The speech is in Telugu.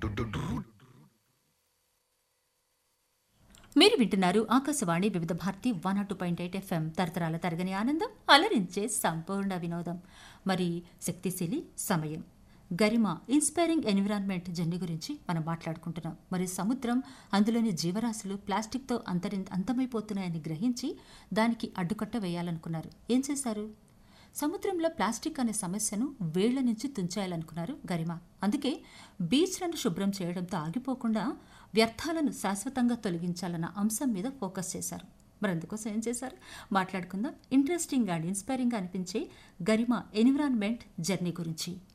మీరు వింటున్నారు Akashvani Vividha Bharati one two point eight F M తరతరాల తరగని ఆనందం అలరించే సంపూర్ణ వినోదం మరి శక్తిశీలి సమయం గరిమ ఇన్స్పైరింగ్ ఎన్విరాన్మెంట్ జర్నీ గురించి మనం మాట్లాడుకుంటున్నాం మరి సముద్రం అందులోని జీవరాశులు ప్లాస్టిక్తో అంతరి అంతమైపోతున్నాయని గ్రహించి దానికి అడ్డుకట్ట వేయాలనుకున్నారు ఏం చేశారు సముద్రంలో ప్లాస్టిక్ అనే సమస్యను వేళ్ల నుంచి తుంచేయాలనుకున్నారు గరిమ అందుకే బీచ్లను శుభ్రం చేయడంతో ఆగిపోకుండా వ్యర్థాలను శాశ్వతంగా తొలగించాలన్న అంశం మీద ఫోకస్ చేశారు మరి అందుకోసం ఏం చేశారు మాట్లాడుకుందాం ఇంట్రెస్టింగ్ అండ్ ఇన్స్పైరింగ్ అనిపించే గరిమ ఎన్విరాన్మెంట్ జర్నీ గురించి